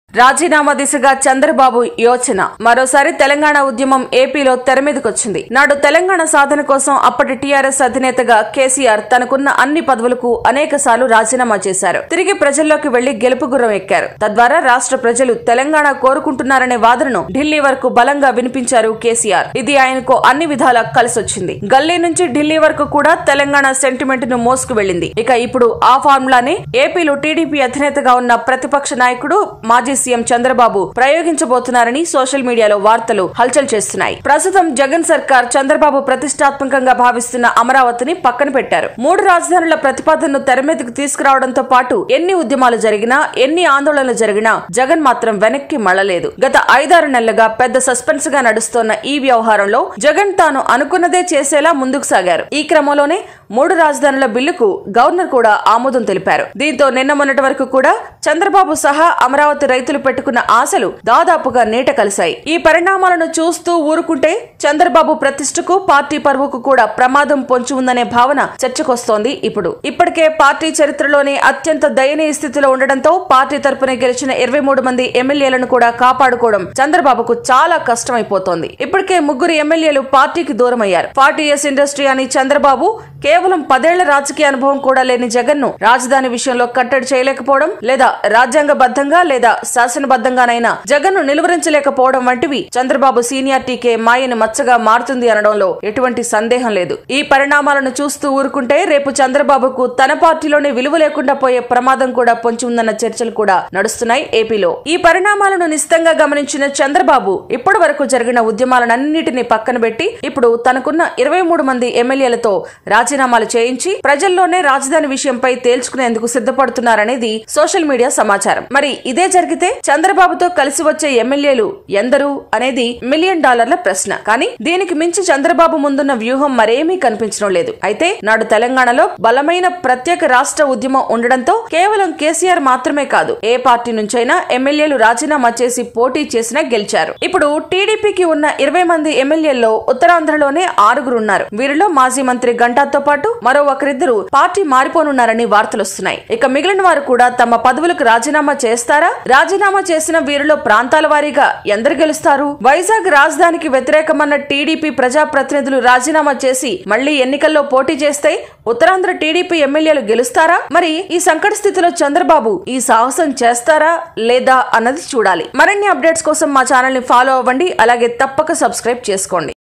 రాజీనామా దిశగా చంద్రబాబు యోచన మరోసారి తెలంగాణ ఉద్యమం ఏపీలో తెరమీదకొచ్చింది నాడు తెలంగాణ సాధన కోసం అప్పటి టీఆర్ఎస్ అధినేతగా కేసీఆర్ తనకున్న అన్ని పదవులకు అనేక రాజీనామా చేశారు తిరిగి ప్రజల్లోకి వెళ్లి గెలుపు గుర్రం ఎక్కారు తద్వారా రాష్ట్ర ప్రజలు తెలంగాణ కోరుకుంటున్నారనే వాదనను ఢిల్లీ వరకు బలంగా వినిపించారు కేసీఆర్ ఇది ఆయనకు అన్ని విధాలా కలిసొచ్చింది గల్లీ నుంచి ఢిల్లీ వరకు కూడా తెలంగాణ సెంటిమెంట్ ను మోసుకు వెళ్లింది ఇక ఇప్పుడు ఆ ఫార్ములానే ఏపీలో టీడీపీ అధినేతగా ఉన్న ప్రతిపక్ష నాయకుడు మాజీ సీఎం చంద్రబాబు ప్రయోగించబోతున్నారని సోషల్ మీడియాలో వార్తలు హల్చల్ చేస్తున్నాయి ప్రస్తుతం జగన్ సర్కార్ చంద్రబాబు ప్రతిష్టాత్మకంగా భావిస్తున్న అమరావతిని పక్కన పెట్టారు మూడు రాజధానుల ప్రతిపాదనను తెరమీదకు తీసుకురావడంతో పాటు ఎన్ని ఉద్యమాలు జరిగినా ఎన్ని ఆందోళనలు జరిగినా జగన్ మాత్రం వెనక్కి మళ్లలేదు గత ఐదారు నెలలుగా పెద్ద సస్పెన్స్ గా నడుస్తోన్న ఈ వ్యవహారంలో జగన్ తాను అనుకున్నదే చేసేలా ముందుకు సాగారు ఈ క్రమంలోనే మూడు రాజధానుల బిల్లుకు గవర్నర్ కూడా ఆమోదం తెలిపారు దీంతో నిన్న మొన్నటి వరకు కూడా చంద్రబాబు సహా అమరావతి రైతులు పెట్టుకున్న ఆశలు దాదాపుగా నీట కలిశాయి ఈ పరిణామాలను చూస్తూ ఊరుకుంటే చంద్రబాబు ప్రతిష్టకు పార్టీ పరువుకు కూడా ప్రమాదం పొంచి ఉందనే భావన చర్చకొస్తోంది ఇప్పుడు ఇప్పటికే పార్టీ చరిత్రలోనే అత్యంత దయనీయ స్థితిలో ఉండడంతో పార్టీ తరపున గెలిచిన ఇరవై మూడు మంది ఎమ్మెల్యేలను కూడా కాపాడుకోవడం చంద్రబాబుకు చాలా కష్టమైపోతోంది ఇప్పటికే ముగ్గురు ఎమ్మెల్యేలు పార్టీకి దూరమయ్యారు ఫార్టీ ఇయర్స్ ఇండస్ట్రీ అని చంద్రబాబు కేవలం పదేళ్ల రాజకీయ అనుభవం కూడా లేని జగన్ ను రాజధాని విషయంలో కట్టడి చేయలేకపోవడం లేదా రాజ్యాంగబద్ధంగా లేదా శాసనబద్ధంగానైనా జగన్ ను నిలువరించలేకపోవడం వంటివి చంద్రబాబు సీనియారిటీకే మాయని మచ్చగా మారుతుంది అనడంలో ఎటువంటి సందేహం లేదు ఈ పరిణామాలను చూస్తూ ఊరుకుంటే రేపు చంద్రబాబుకు తన పార్టీలోనే విలువ లేకుండా పోయే ప్రమాదం కూడా పొంచి ఉందన్న చర్చలు కూడా నడుస్తున్నాయి ఏపీలో ఈ పరిణామాలను నిశితంగా గమనించిన చంద్రబాబు ఇప్పటి వరకు జరిగిన ఉద్యమాలన్నింటినీ పక్కన పెట్టి ఇప్పుడు తనకున్న ఇరవై మూడు మంది ఎమ్మెల్యేలతో రాజీనామాలు చేయించి ప్రజల్లోనే రాజధాని విషయంపై తేల్చుకునేందుకు సిద్ధపడుతున్నారనేది సోషల్ మీడియా సమాచారం మరి ఇదే జరిగితే చంద్రబాబుతో కలిసి వచ్చే ఎమ్మెల్యేలు ఎందరు అనేది మిలియన్ డాలర్ల ప్రశ్న కానీ దీనికి మించి చంద్రబాబు ముందున్న వ్యూహం మరేమీ కనిపించడం లేదు అయితే నాడు తెలంగాణలో బలమైన ప్రత్యేక రాష్ట్ర ఉద్యమం ఉండడంతో కేవలం కేసీఆర్ మాత్రమే కాదు ఏ పార్టీ నుంచైనా ఎమ్మెల్యేలు రాజీనామా చేసి పోటీ చేసినా గెలిచారు ఇప్పుడు టీడీపీకి ఉన్న ఇరవై మంది ఎమ్మెల్యేల్లో ఉత్తరాంధ్రలోనే ఆరుగురు ఉన్నారు వీరిలో మాజీ మంత్రి గంటాతో పాటు మరో ఒకరిద్దరు పార్టీ మారిపోనున్నారని వార్తలొస్తున్నాయి ఇక మిగిలిన వారు కూడా తమ పదవులకు రాజీనామా చేస్తారా రాజీనామా చేసిన వీరిలో ప్రాంతాల వారీగా ఎందరు గెలుస్తారు వైజాగ్ రాజధానికి వ్యతిరేకమన్న టీడీపీ ప్రజాప్రతినిధులు రాజీనామా చేసి మళ్లీ ఎన్నికల్లో పోటీ చేస్తే ఉత్తరాంధ్ర టీడీపీ ఎమ్మెల్యేలు గెలుస్తారా మరి ఈ సంకట స్థితిలో చంద్రబాబు ఈ సాహసం చేస్తారా లేదా అన్నది చూడాలి మరిన్ని అప్డేట్స్ కోసం మా ఛానల్ ని ఫాలో అవ్వండి అలాగే తప్పక సబ్స్క్రైబ్ చేసుకోండి